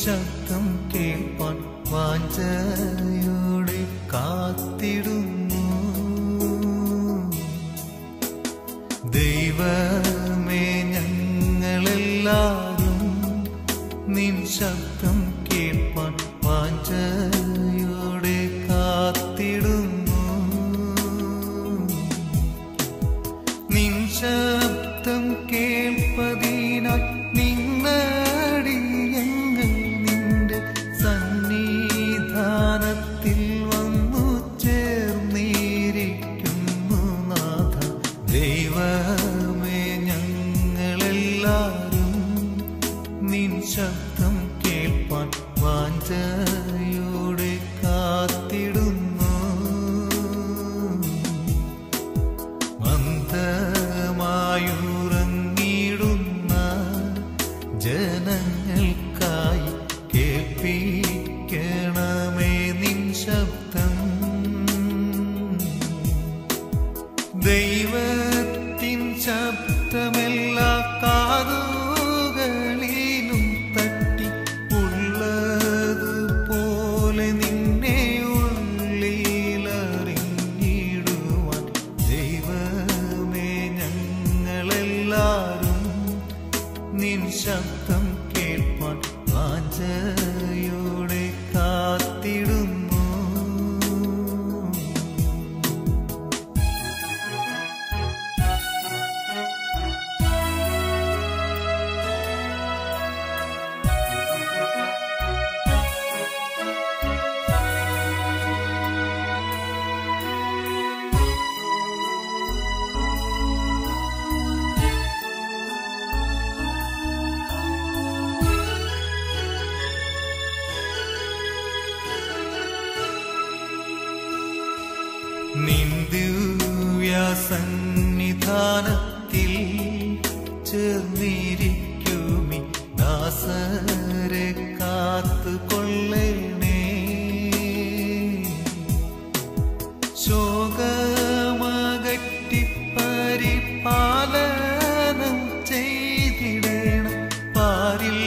ശബ്ദം കേൾപ്പാൻ വാഞ്ചയോടെ കാത്തിടുന്നു ദൈവമേ ഞങ്ങളെല്ലാരും നിൻ ശബ്ദം കേൾപ്പാൻ വാഞ്ചയോടെ കാത്തിടുന്നു നിൻ ശബ്ദം കേൾപ്പതിനാൽ നിന്നടിയങ്ങൾ നിന്റെ സന്നിധാനത്തിൽ വന്നു ചേർന്നിരിക്കുന്നു നാഥ ദൈവമേ ഞങ്ങളെല്ലാരും നിൻ ശബ്ദം കേൾപ്പാൻ വാഞ്ചയോടെ കാത്തിടുന്നു മന്ദമായുറങ്ങിടുന്ന ജനങ്ങൾക്കായി കേൾപ്പിക്കണമേ നിൻ ശബ്ദം ദൈവത്തിൻ ശബ്ദമെല്ലാ കാതുകളിലും തട്ടി ഉള്ളതുപോലെ നിന്നെ ഉള്ളിലറിഞ്ഞിടുവാൻ ദൈവമേ ഞങ്ങളെല്ലാരും നിൻ ശബ്ദം കേൾപ്പാൻ വാഞ്ചയോടെ കാത്തിടുന്നു നിന്ദിവ്യാസന്നിധാനത്തിൽ ചേർന്നിരിക്കുമി ദാസരെ കാത്തു കൊള്ളണേ ശോകമകറ്റി പരിപാലനം ചെയ്തിടണം പാരിൽ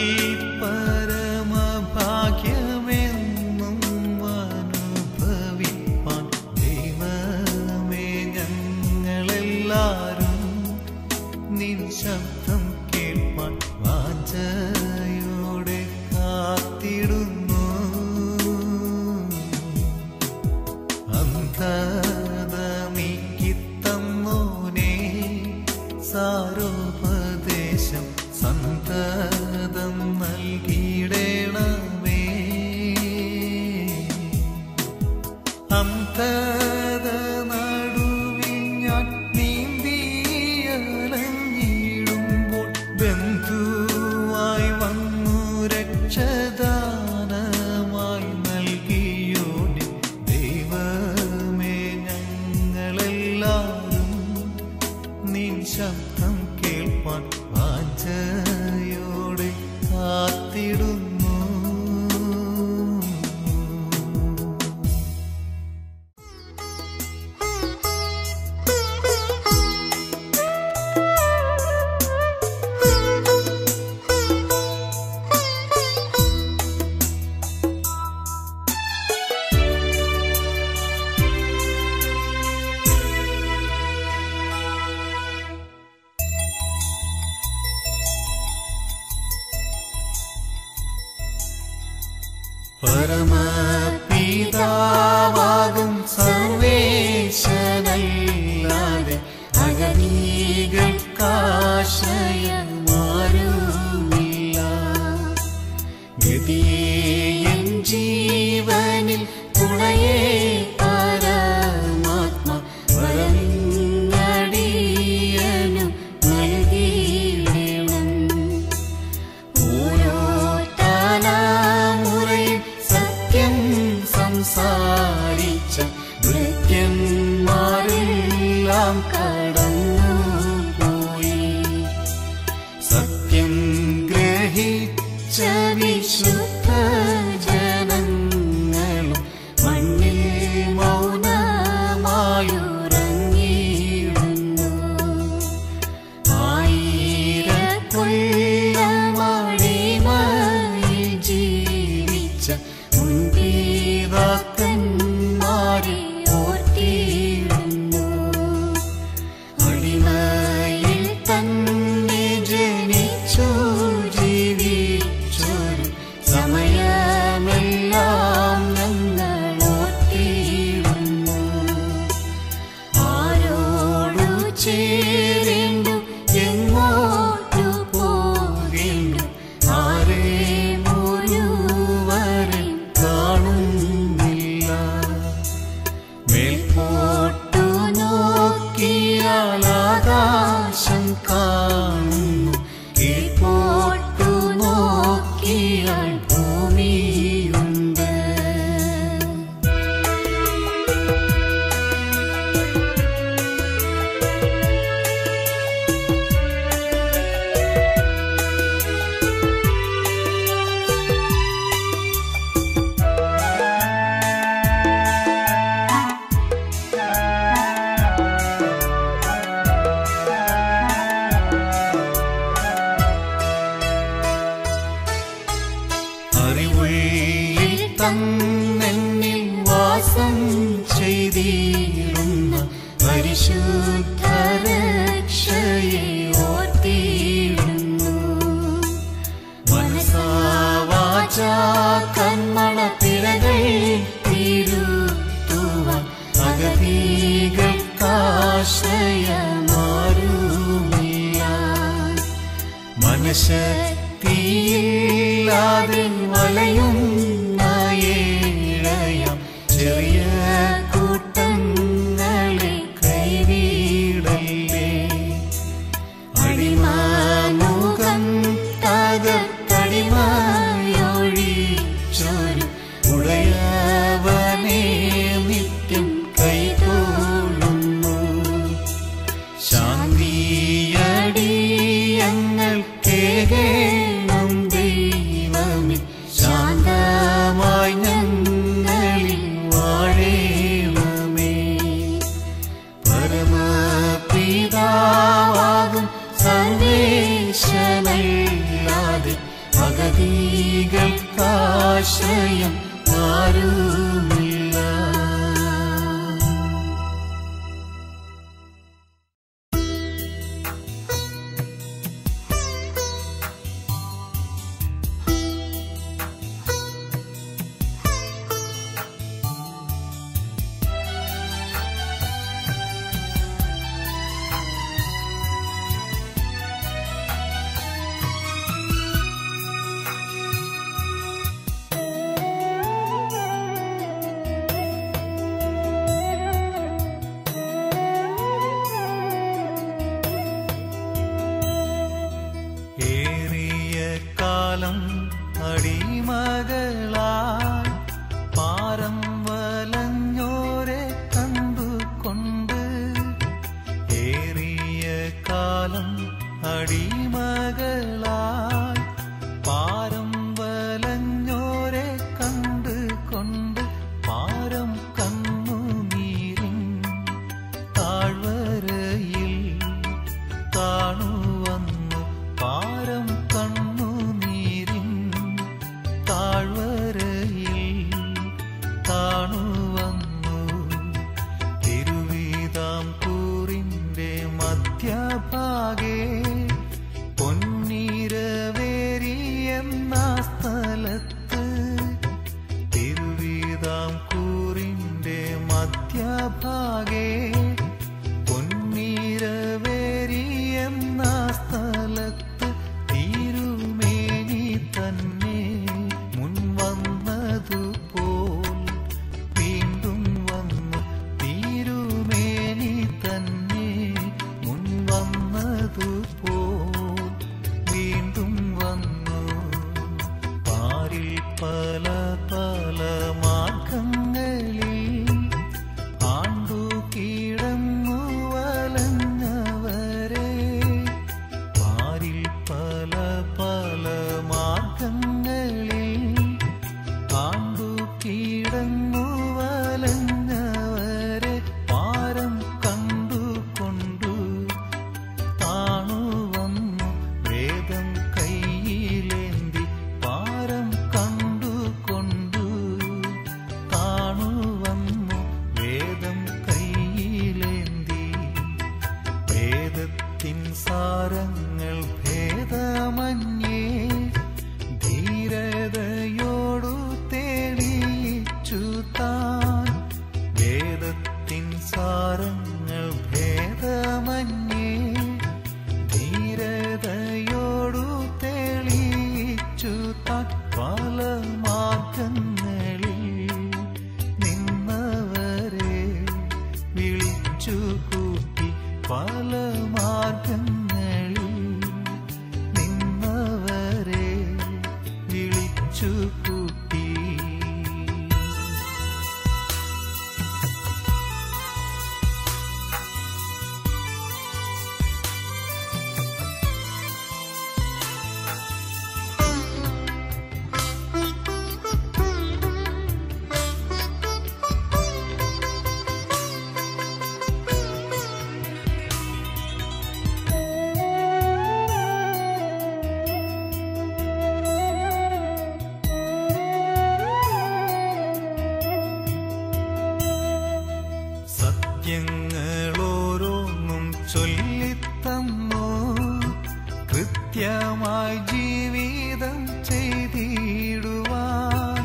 പരമഭാഗ്യമെന്നും അനുഭവിപ്പാൻ ദൈവമേ ഞങ്ങളെല്ലാരും നിൻ ശബ്ദം കേൾപ്പാൻ വാഞ്ചയോടെ കാത്തിടുന്നു അന്ധത നീക്കി തന്നോനേ സാരോപദേശം സന്തതം നൽകിയിടണമേ അന്ധത നടുവിൽ ഞാൻ നീന്തിയലഞ്ഞിടുമ്പോൾ ബന്ധുവായി വന്നു രക്ഷദാനമായി നൽകിയോനെ ദൈവമേ ഞങ്ങളെല്ലാരും നിൻ ശബ്ദം കേൾപ്പാൻ വാഞ്ചയോടെ കാത്തിടുന്നു പരമപിതാവാകും സർവേശനല്ലാതെ അഗതികൾക്കാശയമാരുമില്ല ഗതിയേയൻ ജീവനിൽ തുണയേ പരമാത്മ വരങ്ങടിയനും നൽകിയിടണം ഓരോ തലമുറയിൽ സത്യം സംസാരിച്ച ഭൃത്യന്മാരെല്ലാം കടന്നുപോയി സത്യം ഗ്രഹിച്ച വിശുദ്ധ ജനങ്ങളും മണ്ണിൽ മൗനമായുറങ്ങിയിടുന്നു ആയിരക്കൊല്ലമടിമയിൽ ജീവി തന്നെന്നിൽ വാസം ചെയ്തിരുന്ന പരിശുദ്ധ രക്ഷയെ ഓർത്തിയിടുന്നു മനസാവാച കന്മണ പിഴകൾ തിരുത്തുവാൻ അഗതികൾക്കാശ്രയമാരുമില്ല മനശക്തിയില്ലാതെ വലയുന്ന ഏഴയം ചെറിയ കൂട്ടങ്ങളെ കൈവീടല്ലേ അടിമാമുഖം തകർത്തടിമായൊഴിച്ചൊരു ഉടയവനെ നിത്യം കൈകൊള്ളുന്നു ശാന്തിയടിയങ്ങൾ കേകേണം ദൈവമേ ശാന്തമായി ഞങ്ങളിൽ വാഴേണമേ പരമപിതാവാകും സർവേശനല്ലാതെ അഗതികൾക്കാശ്രയം ആരുമില്ല ഏറിയ കാലം അടിമകളായി പാരം വലഞ്ഞോരെ കണ്ടുകൊണ്ട് ഏറിയ കാലം അടിമകളായി പാരം വലഞ്ഞോരെ കണ്ടുകൊണ്ട് പാരം കണ്ണുനീരിൻ താഴ്വരയിൽ കാണുവന്നു പാരം കണ്ണുനീരിൻ താഴ്വരയിൽ കാണുവന്നു തിരുവിതാം കൂറിന്റെ മധ്യഭാഗേ പൊന്നീര കൃത്യമായി ജീവിതം ചെയ്തിടുവാൻ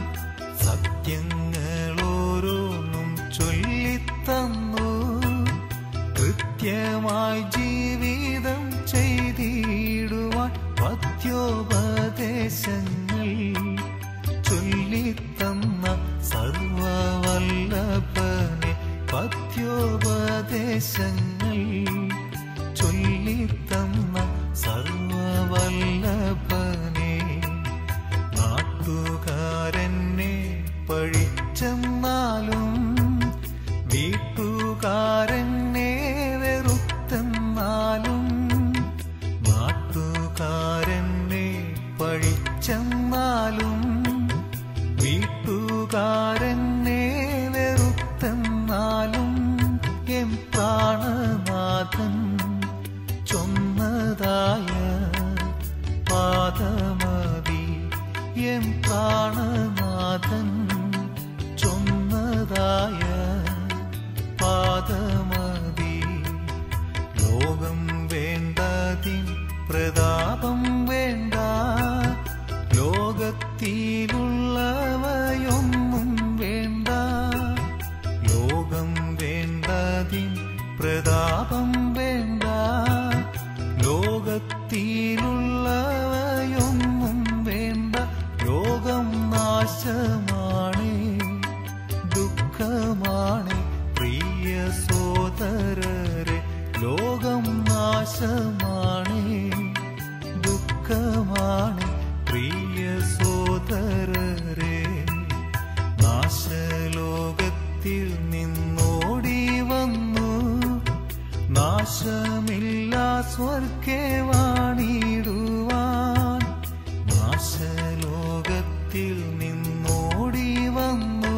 സത്യങ്ങളോരോന്നും ചൊല്ലിത്തന്നു കൃത്യമായി ജീവിതം ചെയ്തിടുവാൻ പത്യോപദേശങ്ങൾ ചൊല്ലിത്തന്ന സർവവല്ലഭനെ പത്യോപദേശങ്ങൾ ചൊല്ലിത്തന്ന സർവവല്ലഭനെ നാട്ടുകാരനെ പഴിച്ചെന്നാലും വീട്ടുകാരനെ വെറുത്തെന്നാലും നാട്ടുകാരനെ പഴിച്ചെന്നാലും വീട്ടുകാരനെ വെറുത്തെന്നാലും എം പ്രാണനാഥൻ ചൊന്നതായ പാദമതി എം പ്രാണനാഥൻ ചൊന്നതായ പാദമതി ലോകം വേണ്ടതിൻ പ്രതാപം വേണ്ട ലോകത്തിലുള്ളവയൊന്നും വേണ്ട ലോകം വേണ്ടതിൻ പ്രതാപം വേണ്ട ലോകത്തിലുള്ളവയൊന്നും വേണ്ട ലോകം നാശമാണ് ദുഃഖമാണ് പ്രിയ സോദരരെ ലോകം നാശമാണ് ദുഃഖമാണ് പ്രിയ സോദരരെ നാശലോകത്തിൽ നിന്നോടി വന്നു നാശമില്ല സ്വർഗേ വാണിടുവാൻ നാശലോകത്തിൽ നിന്നോടി വന്നു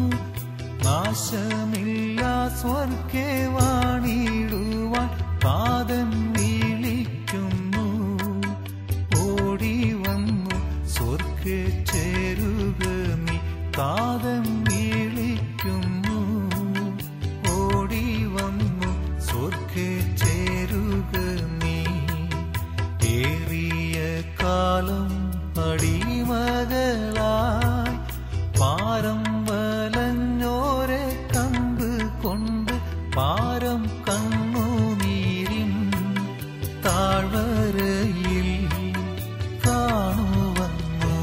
നാശമില്ല സ്വർഗേ വാണിടുവാൻ പാദം വീളിക്കുന്നു ഓടി വന്നു സ്വർഗ ചേരുക നീ പാദം വീളിക്കുന്നു ഓടി വന്നു സ്വർഗ ചേരുക നീ ഏറിയ കാലം അടിമകളായി പാരം വലഞ്ഞോരെ കണ്ട് കൊണ്ട് പാരം കണ്ണു നീരിൻ താഴ്വരയിൽ കാണുവന്നു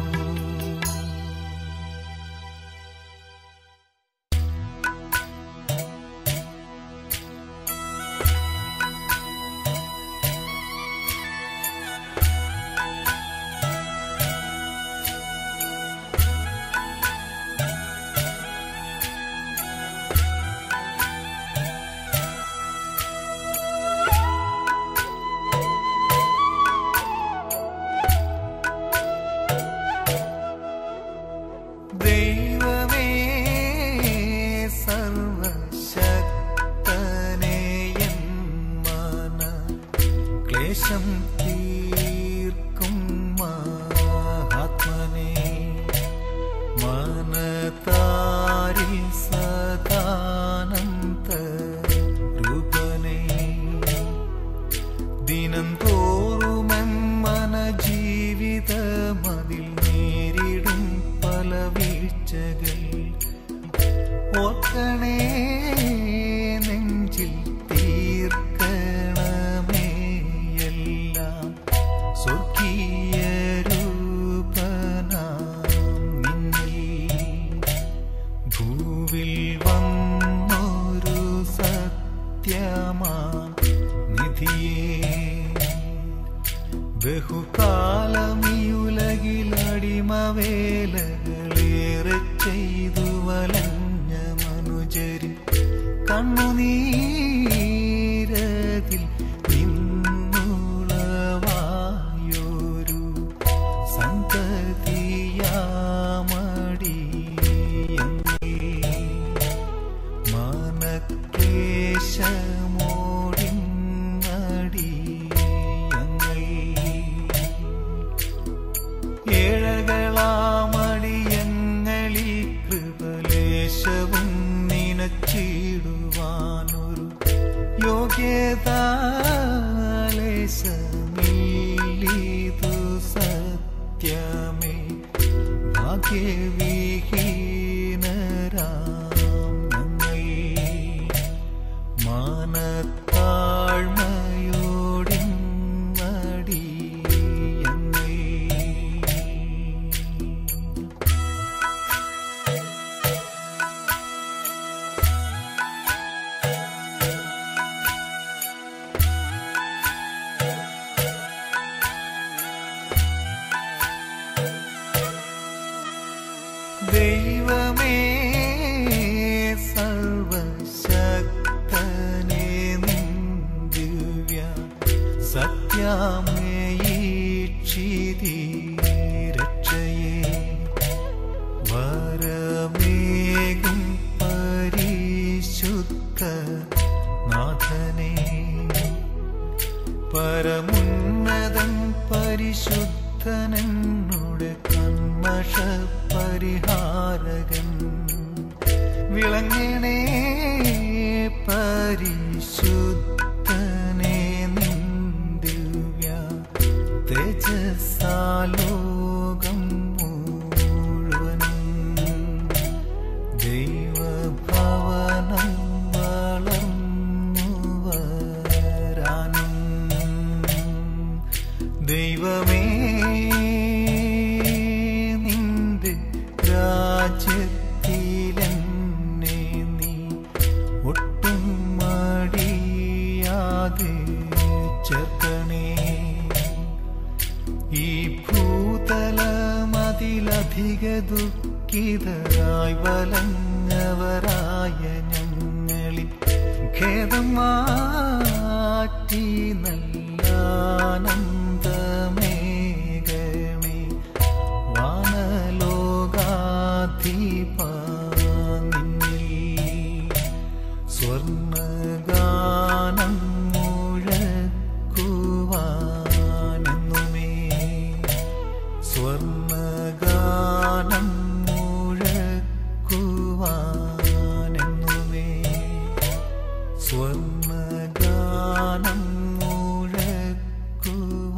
ദൈവമേ സർവശക്തനേ എൻ മന ക്ലേശം തീർക്കും മഹാത്മനെ മനതാരിൽ സദാനന്ദ രൂപനേ ദിനം തോറുമെൻ മന ജീവിതമതിൽ നേരിടും പല വീഴ്ചകൾ ഓർക്കണേ നെഞ്ചിൽ തീർക്കണമേ എല്ലാം സ്വർഗീയ രൂപനാം നിന്നിൽ ഭൂവിൽ വന്നൊരു സത്യമാ നിധിയേ ബഹുകാലം ഈ ഉലകിലടിമവേലകളേറെ ചെയ്തു വലഞ്ഞ മനുജരി കണ്ണുനീരതിൽ നിന്നുളവായൊരു സന്തതിയാമടി മനക്ലേശമോടിങ്ങടി ഏഴകളാമടിയങ്ങളിൽ കൃപലേശവും നിനച്ചിടുവാനൊരു ഞങ്ങൾ മാനത്താഴ്മയോടിന്നടിയങ്ങൾ ദൈവമേ സർവശക്തനേ നിൻ ദിവ്യ സത്യാമയീക്ഷിതി രക്ഷയെ വരമേകും പരിശുദ്ധ നാഥനേ പരമുന്നതൻ പരിശുദ്ധനെന്നുടെ കന്മഷ പരിഹാരകൻ വിളങ്ങണേ പരിശുദ്ധനെ നിൻ ദിവ്യ തേജസാലോകം മുഴുവനും ദൈവഭവനം വളർന്നു വരാനും ദൈവമേ നിന്റെ രാജ്യത്തിലെന്നെ നീ ഒട്ടും മടിയാതെ ചേർക്കണേ ഈ ഭൂതലമതിലധിക ദുഃഖിതരായി വലഞ്ഞവരായ ഞങ്ങളിൽ ഖേദം മാറ്റി നല്ലാനന്ദമേകമേ വാനലോകാധിപ നിന്നിൽ സ്വർണഗാനം മുഴക്കുവാനെന്നുമേ സ്വർണഗാനം മുഴക്കുവാനെന്നുമേ സ്വർണഗാനം മുഴക്കുവാൻ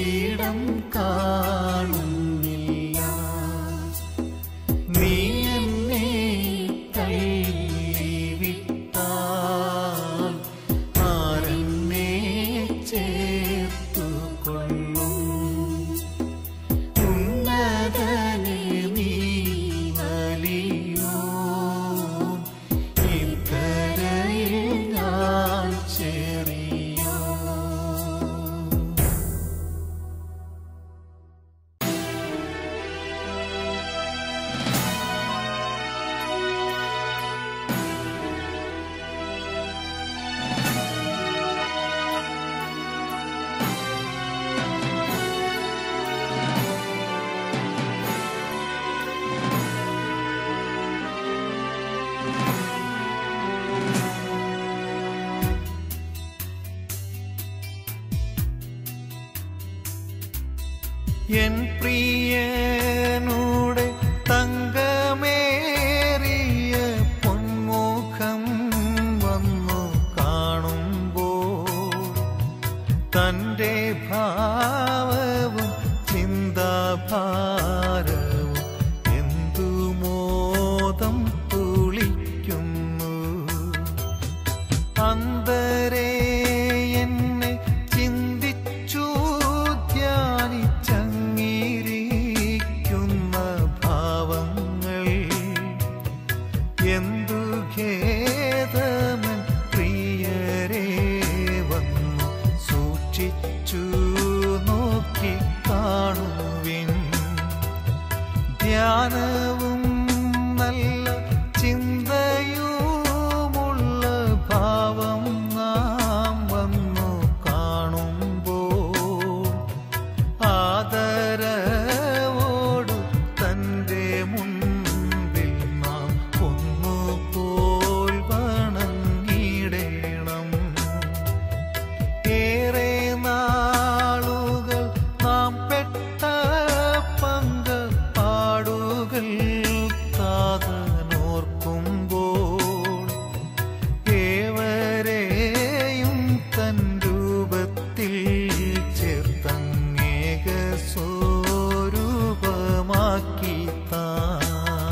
ഇവിടം കാണുന്നില്ല നീ എന്നെ തള്ളിവിട്ടാൽ ആരെന്നെ ചേർത്തുകൊള്ളും ഉന്നതനെ നീ വലിയോ ഇക്കരയിൽ ഞാൻ ചെറിയോ എൻ പ്രിയനൂടെ തങ്കമേറിയ പൊന്മുഖം വന്നു കാണുമ്പോൾ തന്റെ ഭാവവും ചിന്താഭാരവും എന്തു മോദം തുളിക്കുന്നു അന്തരേ എന്നെ ചിന്തിച്ചു ധ്യാനിച്ചങ്ങിരിക്കുന്ന ഭാവങ്ങൾ എന്തു ഖേദമൻ പ്രിയരേ വന്നു സൂക്ഷിച്ചു നോക്കി കാണുവിൻ ധ്യാനവും നല്ല ചിന്തയുമുള്ള ഭാവം നാം വന്നു കാണുമ്പോൾ ആദരവോടു തന്റെ മുൻപിൽ നാം ഒന്നുപോൽ വണങ്ങിടേണം ഏറെ നാളുകൾ നാം പെട്ട പങ്ക പാടുകൾ കാതനോർക്കുമ്പോൾ ഏവരെയും തൻ രൂപത്തിൽ ചേർത്തങ്ങേക സ്വരൂപമാക്കി താൻ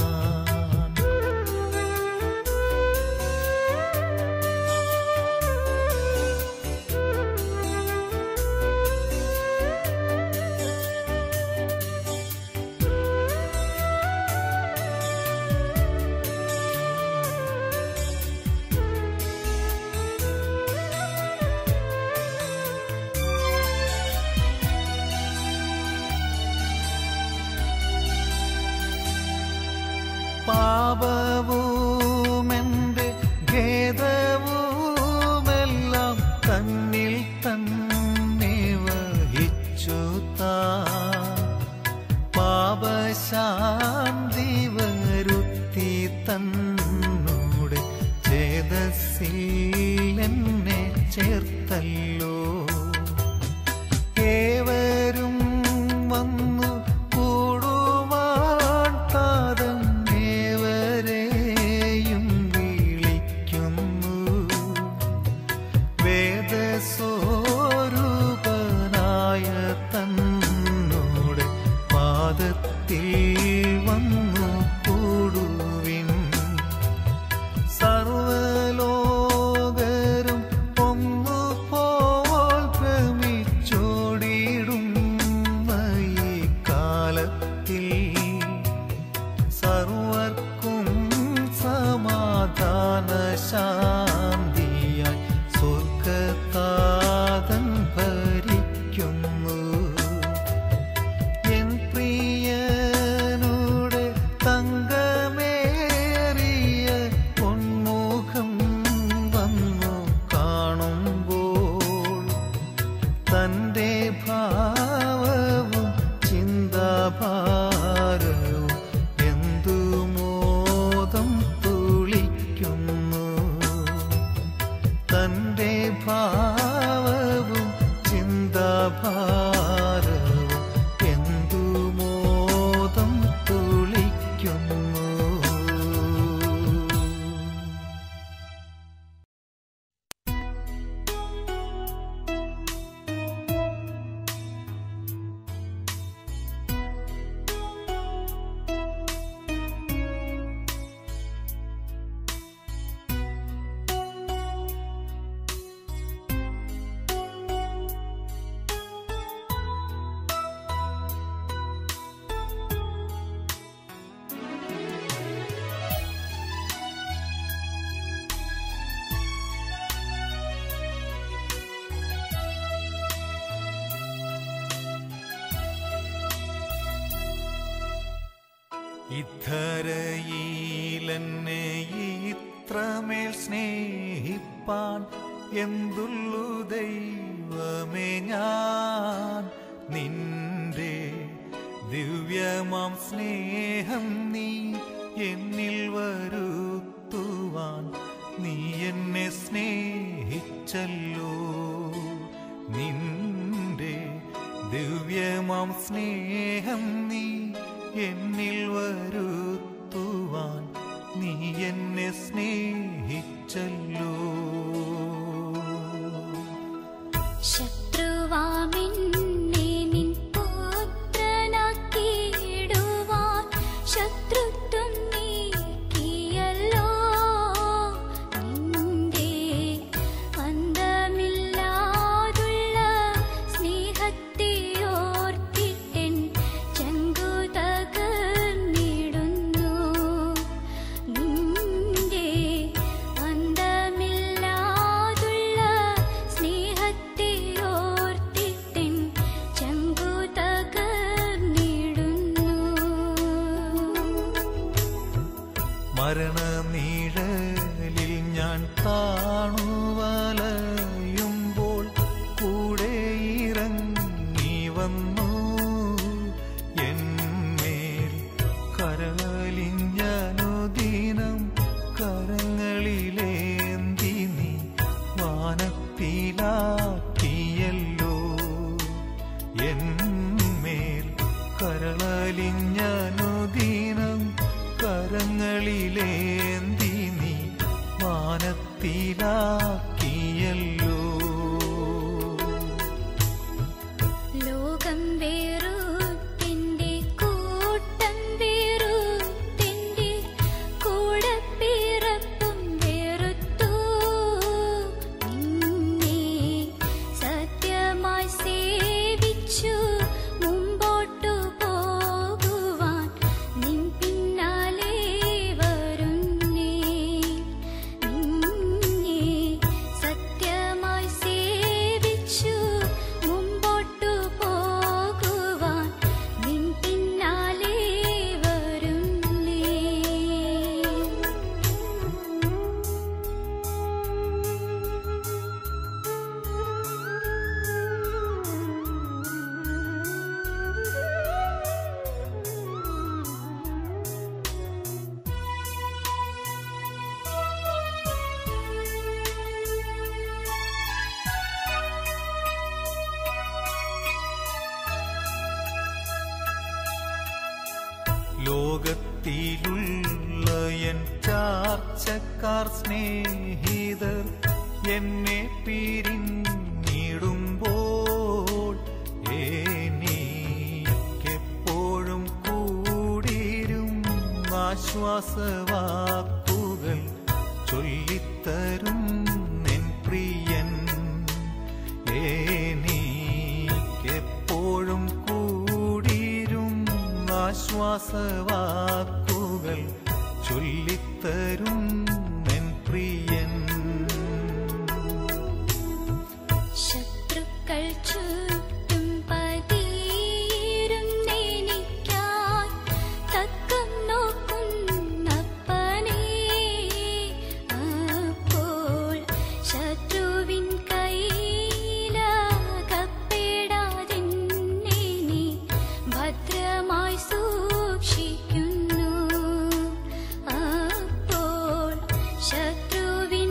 പാപവുമെന്റെ ഖേദവുമെല്ലാം തന്നിൽ തന്നെ വഹിച്ചു താ പാപശാന്തി വരുത്തി തന്നൂടെ ചേതസ്സിൽ എന്നെ ചേർത്തല്ലോ ഏവരും വന്നു കൂടുവാൻ താതൻ ഏവരെയും വിളിക്കുന്നു വേദസ്വരൂപനായ തൻ ഇദ്ധരയിലെന്നെ ഇത്രമേൽ സ്നേഹിപ്പാൻ എന്തുള്ളു ദൈവമേ ഞാൻ നിന്റെ ദിവ്യമാം സ്നേഹം നീ എന്നിൽ വരുത്തുവാൻ നീ എന്നെ സ്നേഹിച്ചല്ലോ നിന്റെ ദിവ്യമാം സ്നേഹം നീ എന്നിൽ വരുത്തുവാൻ നീ എന്നെ സ്നേഹിച്ചല്ലോ ശത്രുവാമെന്നെ നിൻ പുത്രനാക്കിയിടുവാൻ ശത്രുത്വം നീക്കിയല്ലോ നിന്റെ അന്തമില്ലാതുള്ള സ്നേഹത്തെ ഓർത്തിട്ടെൻ ചങ്കു തകർന്നിടുന്നു നിന്റെ അന്തമില്ലാതുള്ള സ്നേഹത്തെ ഓർത്തിട്ടെൻ ചങ്കു തകർന്നിടുന്നു മരണനീഴലിൽ ഞാൻ കാണുവലയുമ്പോൾ കൂടെ ഇറങ്ങി വന്നു എന്മേൽ കരളിഞ്ഞനുദിനം കരങ്ങളിലേന്തി നീ വാനത്തിലാക്കിയല്ലോ എന്മേൽ കരളലിഞ്ഞനുദിനം കരങ്ങളിലേന്തി നീ വാനത്തിലാക്കിയല്ലോ ലോകം വേറുത്തിന്റെ കൂട്ടം വേറുത്തിന്റെ കൂടെ പിറപ്പും വേറുത്തു നിന്നെ സത്യമായി സേവിച്ചു മുമ്പോട്ടു പോകുവാൻ നിൻ പിന്നാലെ വരുന്നേ നിന്നെ സത്യമായി സേവിച്ചു മുമ്പോട്ടു പോകുവാൻ നിൻ പിന്നാലെ വരുന്നേ ലോകത്തിലുള്ള എൻ ചാർച്ചക്കാർ സ്നേഹിതർ എന്നെ പിരിഞ്ഞിടുമ്പോൾ എനിക്കെപ്പോഴും കൂടിരും ആശ്വാസവാക്കുകൾ ചൊല്ലിത്തരും നിൻ പ്രിയൻ എനിക്കെപ്പോഴും കൂടിരും ആശ്വാസവാക്കുകൾ ചൊല്ലിത്തരും നിൻ പ്രിയൻ ശത്രുക്കൾ ചുറ്റും പതിയിരുന്നെനിക്കാൻ തക്കം നോക്കുന്നപ്പനേ അപ്പോൾ ശത്രുവിൻ കയ്യിലകപ്പെടാതെന്നെ നീ ഭദ്രമായി സൂക്ഷിക്കുന്നു അപ്പോൾ ശത്രുവിൻ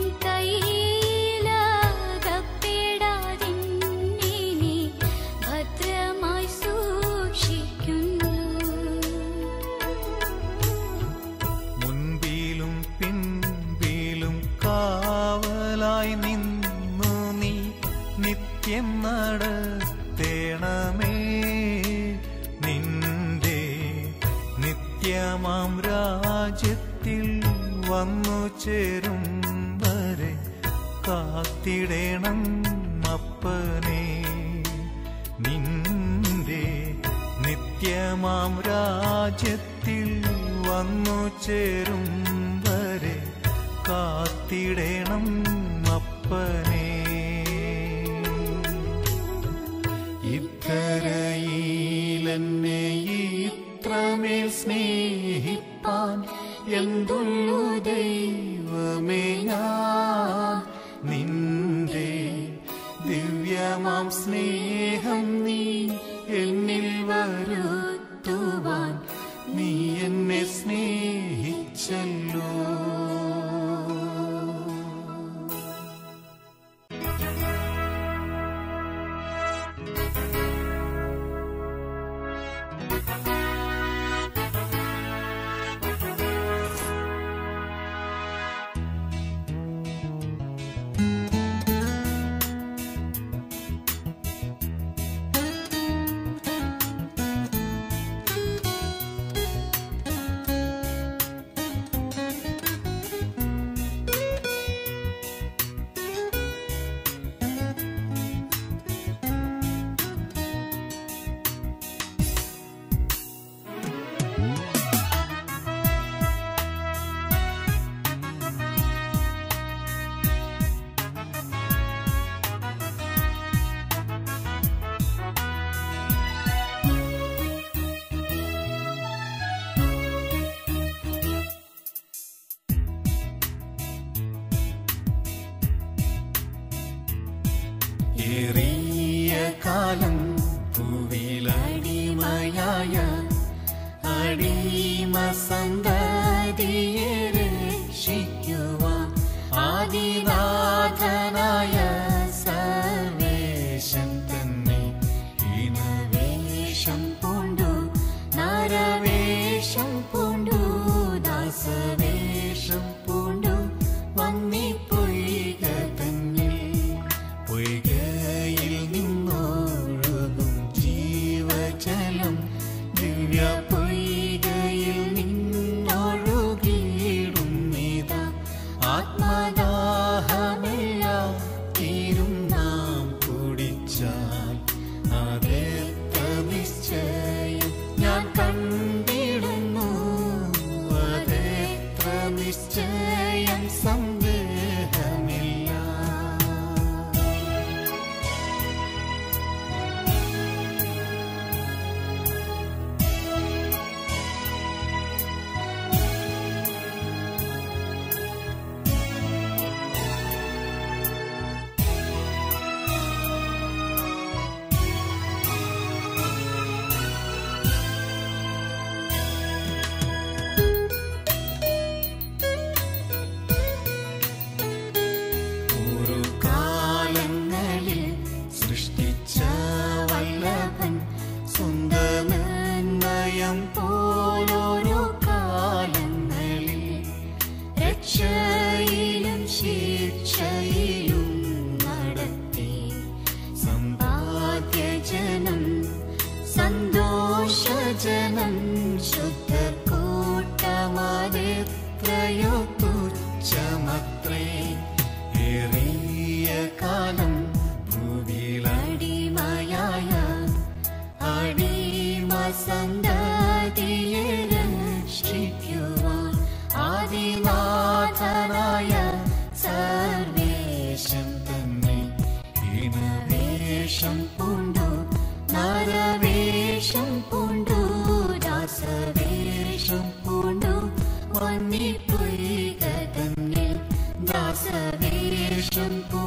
കയ്യിലകപ്പെടാതെന്നെ നീ ഭദ്രമായി സൂക്ഷിക്കുന്നു മുൻപിലും പിൻപിലും കാവലായി നിന്നു നീ നിത്യം നടത്തേണമേ നിന്റെ നിത്യമാം രാജ്യത്തിൽ വന്നു ചേരും വരെ കാത്തിടേണം അപ്പനേ നിന്റെ നിത്യമാം രാജ്യത്തിൽ വന്നു ചേരും വരെ കാത്തിടേണം അപ്പനേ ഇത്തരയിലെന്നെ ഇത്രമേൽ സ്നേഹി എന്തുള്ളു ദൈവമേ ഞാൻ നിന്റെ ദിവ്യമാം സ്നേഹം നീ എന്നിൽ വരുത്തുവാൻ നീ എന്നെ സ്നേഹിച്ചല്ലോ ഏറിയ കാലം ഭൂവിലടിമയായ അടിമ സന്തതിയെ രക്ഷിക്കുവാൻ ആദിനാഥനായ സർവേശൻ തന്നെ ഇനവേഷം പൂണ്ടു നരവേഷം പൂണ്ടു ദാസവേഷം പൂണ്ടു വന്നിപ്പൊയ്ക തന്നിൽ പൊയ്കയിൽ നിന്നൊഴുകും ജീവജലം ദിവ്യ പൊയ്കയിൽ നിന്നൊഴുകിയിടും നീതാ ആത്മദാഹമെല്ലാം തീരും നാം കുടിച്ചാൽ അതെത്ര നിശ്ചയം ഞാൻ കണ്ടിടുന്നു അതെത്ര നിശ്ചയം സന്ദേഹമില്ല ഒരു കാലങ്ങളിൽ സൃഷ്ടിച്ച വല്ലഭൻ സ്വന്തനയം പോലോരോ കാലങ്ങളിൽ രക്ഷയിലും ശിക്ഷയിലും നടത്തി സമ്പാദ്യജനം സന്തോഷജനം ശുദ്ധ കൂട്ടമതെത്രയോ തുച്ഛമത്രേ ഏറിയ കാലം ഭൂവിലടിമയായ അടിമ സന്തതിയെ രക്ഷിക്കുവാൻ ആദിനാഥനായ സർവേശം തന്നെ ഇനവേഷം പൂണ്ടു നരവേഷം പൂണ്ടു ദാസവേഷം പൂണ്ടു വന്നിപ്പൊയ്ക തന്നിൽ ദാസവേഷം പൂണ്ടു